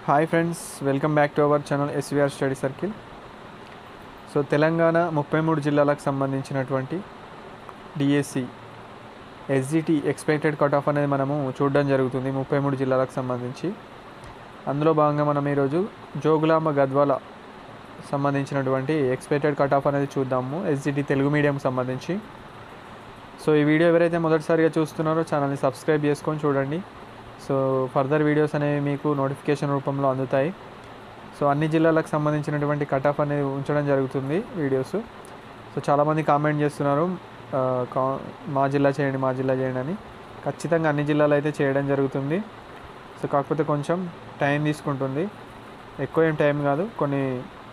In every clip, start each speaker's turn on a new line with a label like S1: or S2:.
S1: hi friends welcome back to our channel SVR study circle so Telangana ముప్పై మూడు జిల్లాలకు సంబంధించినటువంటి DSC SGT expected cut off అనేది మనము చూడడం జరుగుతుంది ముప్పై మూడు జిల్లాలకు సంబంధించి అందులో భాగంగా మనం ఈరోజు జోగులాంబ గద్వాల సంబంధించినటువంటి ఎక్స్పెక్టెడ్ కట్ ఆఫ్ అనేది చూద్దాము ఎస్జిటి తెలుగు మీడియం సంబంధించి సో ఈ వీడియో ఎవరైతే మొదటిసారిగా చూస్తున్నారో ఛానల్ని సబ్స్క్రైబ్ చేసుకొని చూడండి సో ఫర్దర్ వీడియోస్ అనేవి మీకు నోటిఫికేషన్ రూపంలో అందుతాయి సో అన్ని జిల్లాలకు సంబంధించినటువంటి కట్ ఆఫ్ అనేది ఉంచడం జరుగుతుంది వీడియోస్ సో చాలామంది కామెంట్ చేస్తున్నారు ఆ, కా- మా జిల్లా చేయండి మా జిల్లా చేయండి అని ఖచ్చితంగా అన్ని జిల్లాలు అయితే చేయడం జరుగుతుంది సో కాకపోతే కొంచెం టైం తీసుకుంటుంది ఎక్కువ ఏం టైం కాదు కొన్ని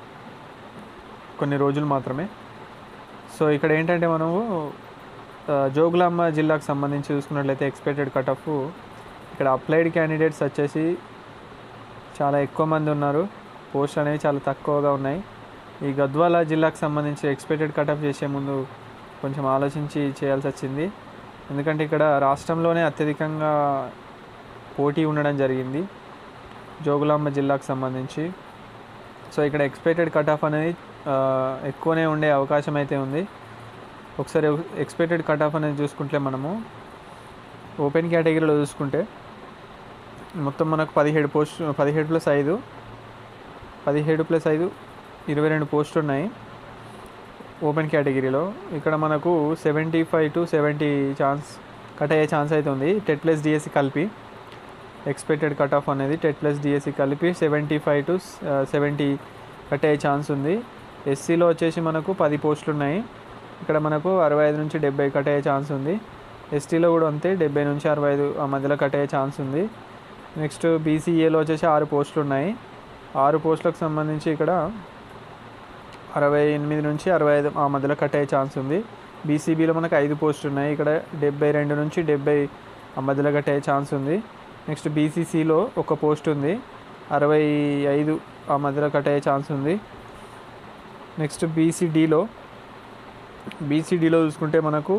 S1: కొన్ని రోజులు మాత్రమే సో ఇక్కడ ఏంటంటే మనము ఆ, జోగులాంబ జిల్లాకు సంబంధించి చూసుకున్నట్లయితే ఎక్స్పెక్టెడ్ కట్ ఆఫ్ ఇక్కడ అప్లైడ్ క్యాండిడేట్స్ వచ్చేసి చాలా ఎక్కువ మంది ఉన్నారు పోస్ట్ అనేవి చాలా తక్కువగా ఉన్నాయి ఈ గద్వాల జిల్లాకు సంబంధించి ఎక్స్పెక్టెడ్ కట్ ఆఫ్ చేసే ముందు కొంచెం ఆలోచించి చేయాల్సి వచ్చింది ఎందుకంటే ఇక్కడ రాష్ట్రంలోనే అత్యధికంగా పోటీ ఉండడం జరిగింది జోగులాంబ జిల్లాకు సంబంధించి సో ఇక్కడ ఎక్స్పెక్టెడ్ కట్ ఆఫ్ అనేది ఆ, ఎక్కువనే ఉండే అవకాశం అయితే ఉంది ఒకసారి ఎక్స్పెక్టెడ్ కట్ ఆఫ్ అనేది చూసుకుంటే మనము ఓపెన్ కేటగిరీలో చూసుకుంటే మొత్తం మనకు పదిహేడు పోస్ట్ పదిహేడు ప్లస్ ఐదు పదిహేడు ప్లస్ ఐదు ఇరవై రెండు పోస్టులు ఉన్నాయి ఓపెన్ కేటగిరీలో ఇక్కడ మనకు seventy five to seventy chance cut అయ్యే ఛాన్స్ అయితే ఉంది టెట్ ప్లస్ డిఎస్సి కలిపి ఎక్స్పెక్టెడ్ కట్ ఆఫ్ అనేది టెట్ ప్లస్ డిఎస్సి కలిపి seventy five to seventy cut అయ్యే ఛాన్స్ ఉంది ఎస్సీలో వచ్చేసి మనకు పది పోస్టులు ఉన్నాయి ఇక్కడ మనకు అరవై ఐదు నుంచి డెబ్బై కట్ అయ్యే ఛాన్స్ ఉంది ఎస్టీలో కూడా అంతే డెబ్బై నుంచి అరవై ఐదు ఆ మధ్యలో కట్ అయ్యే ఛాన్స్ ఉంది నెక్స్ట్ బీసీఏలో వచ్చేసి ఆరు పోస్టులు ఉన్నాయి ఆరు పోస్టులకు సంబంధించి ఇక్కడ అరవై ఎనిమిది నుంచి అరవై ఐదు ఆ మధ్యలో కట్ అయ్యే ఛాన్స్ ఉంది బీసీబీలో మనకు ఐదు పోస్టులు ఉన్నాయి ఇక్కడ డెబ్బై రెండు నుంచి డెబ్బై ఆ మధ్యలో కట్ అయ్యే ఛాన్స్ ఉంది నెక్స్ట్ బీసీసీలో ఒక పోస్ట్ ఉంది అరవై ఐదు ఆ మధ్యలో కట్ అయ్యే ఛాన్స్ ఉంది నెక్స్ట్ బీసీడీలో బీసీడీలో చూసుకుంటే మనకు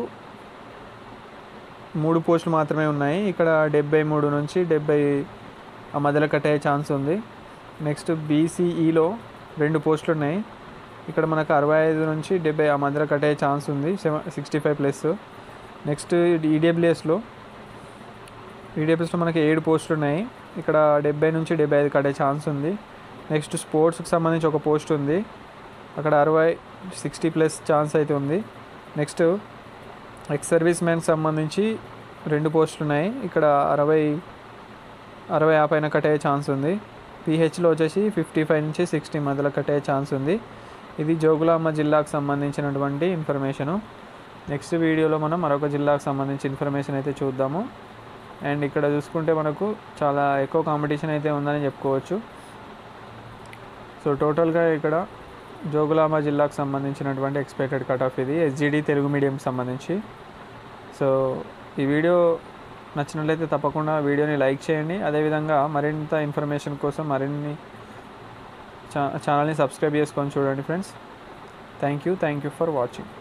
S1: మూడు పోస్టులు మాత్రమే ఉన్నాయి ఇక్కడ డెబ్బై మూడు నుంచి డెబ్బై ఆ మధ్యలో కట్ అయ్యే ఛాన్స్ ఉంది నెక్స్ట్ బీసీఈలో రెండు పోస్టులు ఉన్నాయి ఇక్కడ మనకు అరవై ఐదు నుంచి డెబ్బై ఆ మధ్యలో కట్ అయ్యే ఛాన్స్ ఉంది seven sixty five plus next ఈడబ్ల్యూఎస్లో ఈడబ్ల్యూఎస్లో మనకి ఏడు పోస్టులు ఉన్నాయి ఇక్కడ డెబ్బై నుంచి డెబ్బై ఐదు కట్టే ఛాన్స్ ఉంది నెక్స్ట్ స్పోర్ట్స్కి సంబంధించి ఒక పోస్ట్ ఉంది అక్కడ అరవై సిక్స్టీ ప్లస్ ఛాన్స్ అయితే ఉంది నెక్స్ట్ ఎక్స్ సర్వీస్ మ్యాన్కి సంబంధించి రెండు పోస్టులు ఉన్నాయి ఇక్కడ అరవై అరవై ఆ పైన కట్ అయ్యే ఛాన్స్ ఉంది పిహెచ్లో వచ్చేసి ఫిఫ్టీ ఫైవ్ నుంచి సిక్స్టీ మధ్యలో కట్ అయ్యే ఛాన్స్ ఉంది ఇది జోగులాంబ జిల్లాకు సంబంధించినటువంటి ఇన్ఫర్మేషను నెక్స్ట్ వీడియోలో మనం మరొక జిల్లాకు సంబంధించి ఇన్ఫర్మేషన్ అయితే చూద్దాము అండ్ ఇక్కడ చూసుకుంటే మనకు చాలా ఎక్కువ కాంపిటీషన్ అయితే ఉందని చెప్పుకోవచ్చు సో టోటల్గా ఇక్కడ జోగులాంబ జిల్లాకు సంబంధించినటువంటి ఎక్స్పెక్టెడ్ కట్ ఆఫ్ ఇది ఎస్జిడి తెలుగు మీడియం సంబంధించి సో ఈ వీడియో నచ్చినట్లయితే తప్పకుండా వీడియోని లైక్ చేయండి అదేవిధంగా మరింత ఇన్ఫర్మేషన్ కోసం మరిన్ని ఛా ఛానల్ని సబ్స్క్రైబ్ చేసుకొని చూడండి friends thank you thank you for watching